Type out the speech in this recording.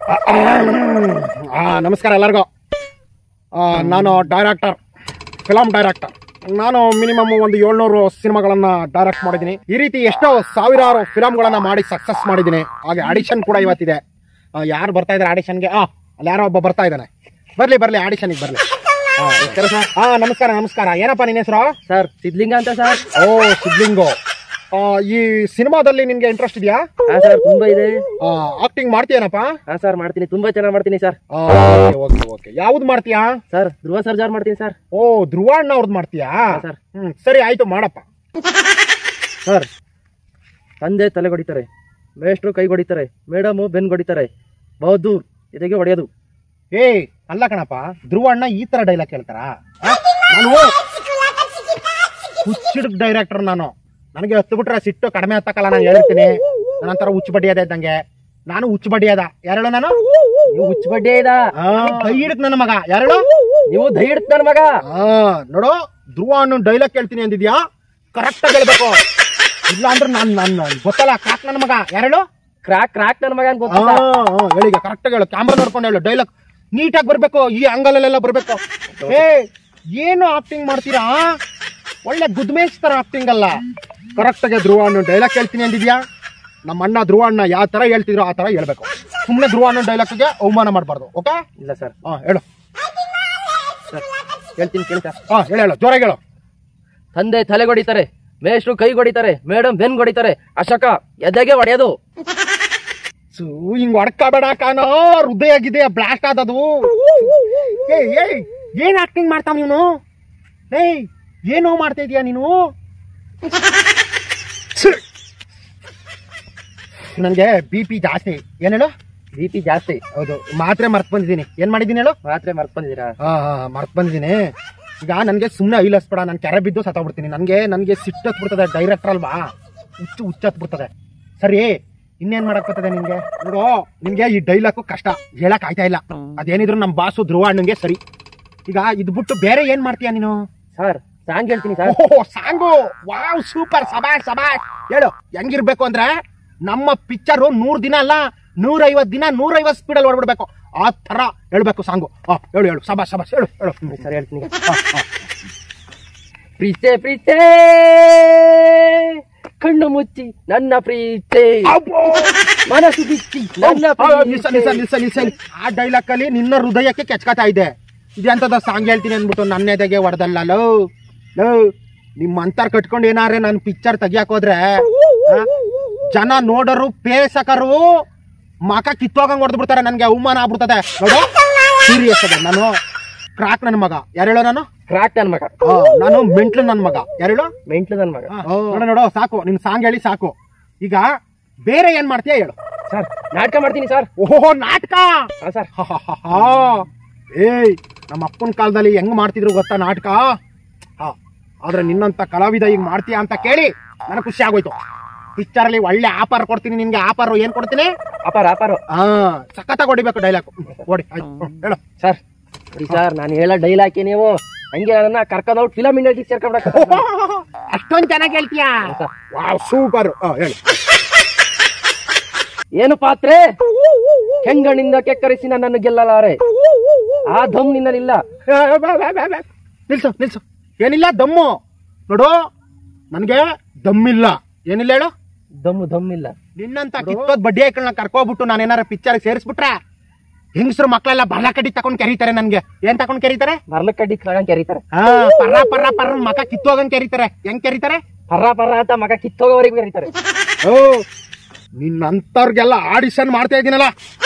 ಆ, ನಮಸ್ಕಾರ ಎಲ್ಲರಿಗೂ ಆ, ನಾನು ಡೈರೆಕ್ಟರ್ ಫಿಲಮ್ ಡೈರೆಕ್ಟರ್ ನಾನು ಮಿನಿಮಮ್ ಒಂದು ಏಳ್ನೂರು ಸಿನಿಮಾಗಳನ್ನ ಡೈರೆಕ್ಟ್ ಮಾಡಿದ್ದೀನಿ ಈ ರೀತಿ ಎಷ್ಟೋ ಸಾವಿರಾರು ಫಿಲಮ್ಗಳನ್ನ ಮಾಡಿ ಸಕ್ಸಸ್ ಮಾಡಿದ್ದೀನಿ ಹಾಗೆ ಆಡಿಷನ್ ಕೂಡ ಇವತ್ತಿದೆ ಯಾರು ಬರ್ತಾ ಇದ್ದಾರೆ ಆಡಿಷನ್ಗೆ ಆ ಅಲ್ಲಿ ಯಾರೋ ಒಬ್ಬ ಬರ್ತಾ ಇದ್ದಾನೆ ಬರ್ಲಿ ಬರ್ಲಿ ಆಡಿಷನ್ಗೆ ಬರ್ಲಿ ಹಾ ನಮಸ್ಕಾರ ನಮಸ್ಕಾರ ಏನಪ್ಪ ನಿನ್ನ ಹೆಸರು ಸರ್ ಸಿದ್ಲಿಂಗ ಅಂತ ಸರ್ ಓ ಸಿದ್ಲಿಂಗು ಆ, ಈ ಸಿನಿಮಾದಲ್ಲಿ ನಿನ್ಗೆ ಇಂಟ್ರೆಸ್ಟ್ ಇದೆಯಾ ಹಾ ಸರ್ ತುಂಬಾ ಇದೆ ಆಕ್ಟಿಂಗ್ ಮಾಡ್ತೀಯನಪ್ಪ ಹಾ ಸರ್ ಮಾಡ್ತೀನಿ ತುಂಬಾ ಚೆನ್ನಾಗಿ ಮಾಡ್ತೀನಿ ಸರ್ ಓಕೆ ಓಕೆ ಯಾವ್ದು ಮಾಡ್ತೀಯಾ ಸರ್ ಧ್ರುವ ಸರ್ಜಾರ್ ಮಾಡ್ತೀನಿ ಸರ್ ಓ ಧ್ರುವಣ್ಣ ಅವ್ರದ್ದು ಮಾಡ್ತೀಯಾ ಸರ್ ಹ್ಮ್ ಸರಿ ಆಯ್ತು ಮಾಡಪ್ಪ ಸರ್ ತಂದೆ ತಲೆ ಹೊಡಿತಾರೆ ಮೇಷ್ಟ್ರು ಕೈ ಹೊಡಿತಾರೆ ಮೇಡಮು ಬೆನ್ ಹೊಡಿತಾರೆ ಬಹದ್ದೂರ್ ಇದಕ್ಕೆ ಹೊಡೆಯೋದು ಏ ಅಲ್ಲ ಕಣಪ್ಪ ಧ್ರುವಣ್ಣ ಈ ತರ ಡೈಲಾಗ್ ಹೇಳ್ತಾರ ನಾನು ಹುಚ್ಚಿಡ್ ಡೈರೆಕ್ಟರ್ ನಾನು ನನಗೆ ಹತ್ತು ಬಿಟ್ರೆ ಸಿಟ್ಟು ಕಡಿಮೆ ಹತ್ತಕ್ಕಲ್ಲ ನಾನು ಹೇಳ್ತೀನಿ ನನ್ನಂತರ ಹುಚ್ಚು ಬಡಿಯದ ಇದ್ದಂಗೆ ನಾನು ಹುಚ್ಚು ಬಡಿಯದ ಯಾರು ನಾನು ನೀವು ಹುಚ್ಚ ಬಡ್ಡಿ ಇದ ಆ, ಕೈ ಹಿಡಿದ್ ನನ್ನ ಮಗ ಯಾರು ನೀವು ದೈ ಹಿಡ್ತ ನನ್ ಮಗ ಆ, ನೋಡು ಧ್ರುವ ಅಣ್ಣನ್ ಡೈಲಾಗ್ ಕೇಳ್ತೀನಿ ಅಂದಿದ್ಯಾ ಕರೆಕ್ಟ್ ಆಗಿ ಹೇಳ್ಬೇಕು ಇಲ್ಲ ಅಂದ್ರೆ ನಾನ್ ನಾನು ಗೊತ್ತಲ್ಲ ಕಾಕ್ ನನ್ನ ಮಗ ಯಾರು ಕ್ರಾಕ್ ಕ್ರಾಕ್ ನನ್ ಮಗ ಅಂತ ಆ, ಗೊತ್ತಿಲ್ಲ ಆ, ಹೇಳಿಗ ಕರೆಕ್ಟ್ ಹೇಳು ಕ್ಯಾಮ್ರಾ ನೋಡ್ಕೊಂಡು ಹೇಳು ಡೈಲಾಗ್ ನೀಟಾಗಿ ಬರ್ಬೇಕು ಈ ಅಂಗಲಲ್ಲೆಲ್ಲ ಬರ್ಬೇಕು ಏ ಏನು ಆಕ್ಟಿಂಗ್ ಮಾಡ್ತೀರಾ ಒಳ್ಳೆ ಗುದ್ಮೇಶ್ ತರ ಆಕ್ಟಿಂಗ್ ಅಲ್ಲ ಕರೆಕ್ಟ್ ಆಗಿ ಧ್ರುವ ಅಣ್ಣ ಡೈಲಾಗ್ ಹೇಳ್ತೀನಿ ಅಂದಿದ್ಯಾ ನಮ್ಮ ಅಣ್ಣ ಧ್ರುವ ಅಣ್ಣ ಯಾವ ತರ ಹೇಳ್ತಿದ್ರು ಆ ತರ ಹೇಳ್ಬೇಕು ಸುಮ್ಮನೆ ಧ್ರುವ ಅಣ್ಣ ಡೈಲಾಗ್ಗೆ ಅವಮಾನ ಮಾಡಬಾರ್ದು ಓಕೆ ಇಲ್ಲ ಸರ್ ಹಾ ಹೇಳು ಸರ್ ಹೇಳ್ತೀನಿ ಕೇಳಿ ಸರ್ ಹಾ ಹೇಳು ಹೇಳು ಜೋರಾಗಿ ಹೇಳು ತಂದೆ ತಲೆ ಹೊಡಿತಾರೆ ಮೇಷ್ಟ್ರು ಕೈ ಹೊಡಿತಾರೆ ಮೇಡಮ್ ಬೆನ್ ಹೊಡಿತಾರೆ ಅಶೋಕ ಎದೆಗೆ ಹೊಡೆಯೋದು ಸು ಹಿಂಗ್ ಹೊಡ್ಕಬೇಡ ಕಾನೋ ಹೃದಯ ಗಿದಯ ಬ್ಲಾಸ್ಟ್ ಆದದು ಏಯ್ ಏಯ್ ಏನ್ ಆಕ್ಟಿಂಗ್ ಮಾಡ್ತಾವ ನೀನು ಏಯ್ ಏನೋ ಮಾಡ್ತಾ ಇದೀಯ ನೀನು ನನಗೆ ಬಿ ಪಿ ಜಾಸ್ತಿ ಏನ್ ಹೇಳು ಬಿ ಪಿ ಜಾಸ್ತಿ ಹೌದು ಮಾತ್ರೆ ಮರ್ತ್ ಬಂದಿದ್ದೀನಿ ಏನ್ ಮಾಡಿದ್ದೀನಿ ಹೇಳು ಮಾತ್ರೆ ಮರ್ತ್ ಬಂದಿದ್ದೀರಾ ಹಾ ಹಾ ಮರ್ತ್ ಬಂದಿದ್ದೀನಿ ಈಗ ನನಗೆ ಸುಮ್ಮನೆ ಐಲ್ ಹಸ್ಬೇಡ ನಾನು ಕೆರೆ ಬಿದ್ದು ಸತ್ತೋಗ್ಬಿಡ್ತೀನಿ ನನಗೆ ನನಗೆ ಸಿಟ್ಟು ಹತ್ಬಿಡ್ತದೆ ಡೈರೆಕ್ಟರ್ ಅಲ್ವಾ ಹುಚ್ಚು ಹುಚ್ಚು ಹತ್ಬಿಡ್ತದೆ ಸರಿ ಇನ್ನೇನ್ ಮಾಡಕ್ ಬರ್ತದೆ ನಿನ್ಗೆ ನೋಡು ನಿನ್ಗೆ ಈ ಡೈಲಾಗು ಕಷ್ಟ ಹೇಳಕ್ ಆಯ್ತಾ ಇಲ್ಲ ಅದೇನಿದ್ರು ನಮ್ಮ ಬಾಸು ಧ್ರುವ ಅಣ್ಣಂಗೆ ಸರಿ ಈಗ ಇದ್ ಬಿಟ್ಟು ಬೇರೆ ಏನ್ ಮಾಡ್ತೀಯ ನೀನು ಸರ್ ಸಾಂಗ್ ಹೇಳ್ತೀನಿ ಸರ್ ಓಹೋ ಸಾಂಗು ವಾವ್ ಸೂಪರ್ ಸಬಾಷ್ ಸಬಾಷ್ ಹೇಳು ಹೆಂಗಿರ್ಬೇಕು ಅಂದ್ರೆ ನಮ್ಮ ಪಿಕ್ಚರು ನೂರ್ ದಿನ ಅಲ್ಲ ನೂರೈವತ್ ದಿನ ನೂರೈವತ್ ಸ್ಪೀಡಲ್ಲಿ ಓಡ್ಬಿಡ್ಬೇಕು ಆ ತರ ಹೇಳ್ಬೇಕು ಸಾಂಗು ಹಾ ಹೇಳು ಹೇಳು ಸಬಾಷ್ ಸಬಾಷ್ ಹೇಳು ಹೇಳು ಸರ್ ಹೇಳ್ತೀನಿ ಹಾ, ಹಾ. ಪ್ರೀತೆ ಪ್ರೀತೆ ಕಣ್ಣು ಮುಚ್ಚಿ ನನ್ನ ಪ್ರೀತೆ ಅಬ್ಬೋ! ಮನಸ್ಸು ಬಿಚ್ಚಿ ನನ್ನ ಆ, ನಿಲ್ಸ, ನಿಲ್ಸ, ನಿಲ್ಸ, ನಿಲ್ಸ, ನಿಲ್ಸ. ಆ ಡೈಲಾಗ್ ಅಲ್ಲಿ ನಿನ್ನ ಹೃದಯಕ್ಕೆ ಕೆಚ್ಕತಾ ಇದೆ ಇದೆಂತದ ಸಾಂಗ್ ಹೇಳ್ತೀನಿ ಅಂದ್ಬಿಟ್ಟು ನನ್ನ ಎದೆಗೆ ಹೊಡೆದಲ್ಲ ಲೋ ಲೋ ನಿಮ್ಮ ಅಂತರ್ ಕಟ್ಕೊಂಡು ಏನಾರೆ ನಾನು ಪಿಕ್ಚರ್ ತೆಗಿಯಕ್ ಹೋದ್ರೆ ಆ, ಜನ ನೋಡರು ಪೇಸಕರು ಮಕ ಕಿತ್ತೋಗಂಗ್ ಹೊಡೆದು ಬಿಡ್ತಾರೆ ನನ್ಗೆ ಅವಮಾನ ಆಗ್ಬಿಡ್ತದೆ ನೋಡು ಸೀರಿಯಸ್ ಅದ ನಾನು ಕ್ರಾಕ್ ನನ್ನ ಮಗ ಯಾರು ಹೇಳೋ ನಾನು ಕ್ರಾಕ್ ನನ್ ಮಗ ಆ, ನಾನು ಮೆಂಟ್ಲು ನನ್ನ ಮಗ ಯಾರು ಹೇಳೋ ಮೆಂಟ್ಲು ನನ್ ಮಗ ನೋಡು ನೋಡು ಸಾಕು ನಿನ್ ಸಾಂಗ್ ಹೇಳಿ ಸಾಕು ಈಗ ಬೇರೆ ಏನ್ ಮಾಡ್ತೀಯ ಹೇಳು ಸರ್ ನಾಟಕ ಮಾಡ್ತೀನಿ ಸರ್ ಓಹೋ ನಾಟಕ ಹಾ ಸರ್ ಹಾ ಏಯ್ ನಮ್ಮ ಅಪ್ಪನ ಕಾಲದಲ್ಲಿ ಹೆಂಗ್ ಮಾಡ್ತಿದ್ರು ಗೊತ್ತಾ ನಾಟಕ ಹಾ ಆದ್ರೆ ನಿನ್ನಂತ ಕಲಾವಿದ ಈಗ ಮಾಡ್ತೀಯಾ ಅಂತ ಕೇಳಿ ನನಗೆ ಖುಷಿ ಆಗೋಯ್ತು ಪಿಕ್ಚರ್ ಅಲ್ಲಿ ಒಳ್ಳೆ ಆಫರ್ ಕೊಡ್ತೀನಿ ನಿನ್ಗೆ ಆಫರ್ ಏನ್ ಕೊಡ್ತೀನಿ ಅಪಾರ ಅಪಾರ ಹಾ ಸಖತ್ತಾಗಿ ಹೊಡಿಬೇಕು ಡೈಲಾಗ್ ಓಡಿ ಆಯ್ತು ಹ್ಮ್, ಹೇಳು ಸರ್ ನೋಡಿ ಸರ್ ನಾನು ಹೇಳೋ ಡೈಲಾಕಿ ನೀವು ಹಂಗೆ ನನ್ನ ಕರ್ಕೊಂಡು ಔಟ್ ಫಿಲಮ್ ಇಂಡಸ್ಟ್ರಿ ಸೇರ್ಕೊಂಡ್ಬಿಡಕ್ಕೆ ಅಷ್ಟೊಂದ್ ಚೆನ್ನಾಗಿ ಹೇಳ್ತೀಯಾ ವಾವ್ ಸೂಪರ್ ಹೇಳು ಏನು ಪಾತ್ರೆ ಕೆಂಗಣ್ಣಿಂದ ಕೆಕ್ಕರಿಸಿ ನನ್ನನ್ನು ಗೆಲ್ಲಲಾರೆ ಆ ದಮ್ ನಿನ್ನಲ್ಲಿಲ್ಲ ಏ, ಬಾ, ಬಾ, ಬಾ, ಬಾ. ನಿಲ್ಸು ನಿಲ್ಸು ಏನಿಲ್ಲ ದಮ್ಮು ನೋಡು ನನ್ಗೆ ದಮ್ಮಿಲ್ಲ ಏನಿಲ್ಲ ಹೇಳು ದಮ್ಮು ದಮ್ ಇಲ್ಲ ನಿನ್ನಂತ ಕಿತ್ತೋದ್ ಬಡ್ಡಿ ಹಾಕಲ್ನ ಕರ್ಕೋಬಿಟ್ಟು ನಾನು ಏನಾರ ಪಿಕ್ಚರ್ ಸೇರಿಸ್ಬಿಟ್ರೆ ಹೆಂಗಸರು ಮಕ್ಕಳೆಲ್ಲ ಬಲ ಕಡ್ಡಿ ತಕೊಂಡ್ ಕೆರೀತಾರೆ ನನ್ಗೆ ಏನ್ ತಕೊಂಡ್ ಕೆರೀತಾರೆ ಬರ್ಲಕ್ಕಡ್ಡಿ ಕಳಂಗ್ ಕೆರೀತಾರೆ ಹಾ ಪರ್ರ ಪರ್ರ ಪರ್ರ ಮಕ ಕಿತ್ತೋಗಂಗ್ ಕೆರೀತಾರೆ ಹೆಂಗ್ ಕೆರೀತಾರೆ ಪರ್ರ ಪರ್ರ ಅಂತ ಮಗ ಕಿತ್ತೋಗೋವರೆಗೂ ಕೆರೀತಾರೆ ಓ ನಿನ್ನಂತವ್ರಿಗೆಲ್ಲ ಆಡಿಷನ್ ಮಾಡ್ತಾ ಇದೀನಲ್ಲ